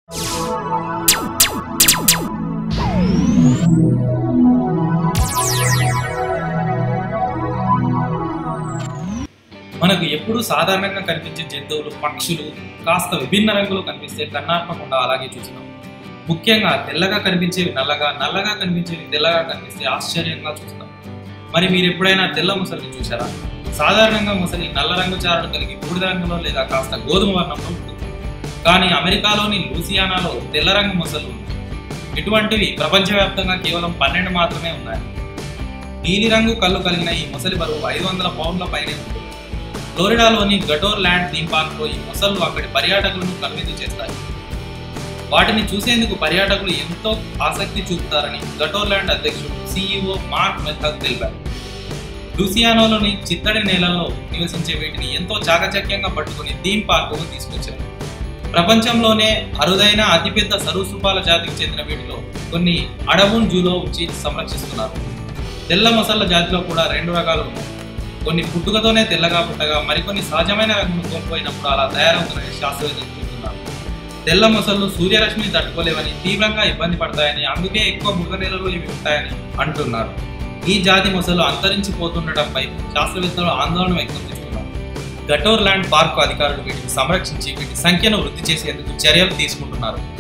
మనకు ఎప్పుడూ సాధారణంగా కనిపించే జంతువులు పక్షులు కాస్త విభిన్న రంగులు కనిపిస్తే కన్నార్పకుండా అలాగే చూస్తాం ముఖ్యంగా తెల్లగా కనిపించేవి నల్లగా నల్లగా కనిపించేవి తెల్లగా కనిపిస్తే ఆశ్చర్యంగా చూస్తాం మరి మీరు ఎప్పుడైనా తెల్ల ముసలిని చూసారా సాధారణంగా ముసలి నల్ల రంగు చారలు కలిగి బూడిద రంగులో లేదా కాస్త గోధుమ వర్ణంలో ఉంటుంది కానీ అమెరికాలోని లూసియానాలో తెల్ల రంగు ముసలు ఉంది ఇటువంటివి ప్రపంచవ్యాప్తంగా కేవలం పన్నెండు మాత్రమే ఉన్నాయి నీలిరంగు కళ్ళు కలిగిన ఈ ముసలి బరువు ఐదు వందల పౌండ్ల పైనే ఉంటుంది ఫ్లోరిడాలోని గటోర్ ల్యాండ్ థీమ్ పార్క్లో ఈ మొసళ్ళు అక్కడి పర్యాటకులను కనువిందు చేస్తాయి వాటిని చూసేందుకు పర్యాటకులు ఎంతో ఆసక్తి చూపుతారని గటోర్ ల్యాండ్ అధ్యక్షుడు సిఇఓ మార్క్ మెథక్ తెలిపారు లూసియానోలోని చిత్తడి నేలల్లో నివసించే వీటిని ఎంతో చాకచక్యంగా పట్టుకుని థీమ్ పార్కుకు తీసుకొచ్చారు ప్రపంచంలోనే అరుదైన అతిపెద్ద సరీసృపాల జాతికి చెందిన వీటిలో కొన్ని అడవున్ జూలో ఉంచి సంరక్షిస్తున్నారు తెల్ల మొసళ్ళ జాతిలో కూడా రెండు రకాలు ఉన్నాయి కొన్ని పుట్టుకతోనే తెల్లగా పుట్టగా మరికొన్ని సహజమైన రంగును కోల్పోయినప్పుడు అలా తయారవుతున్నాయని శాస్త్రవేత్తలు చెబుతున్నారు తెల్ల మొసళ్ళు సూర్యరశ్మిని తట్టుకోలేవని తీవ్రంగా ఇబ్బంది పడతాయని అందుకే ఎక్కువ మృగ నెలలు ఇవి ఉంటాయని అంటున్నారు ఈ జాతి మొసలు అంతరించిపోతుండటంపై శాస్త్రవేత్తలు ఆందోళన వ్యక్తం చేస్తున్నారు గటోర్ ల్యాండ్ పార్క్ అధికారులు వీటిని సంరక్షించి వీటి సంఖ్యను వృద్ధి చేసేందుకు చర్యలు తీసుకుంటున్నారు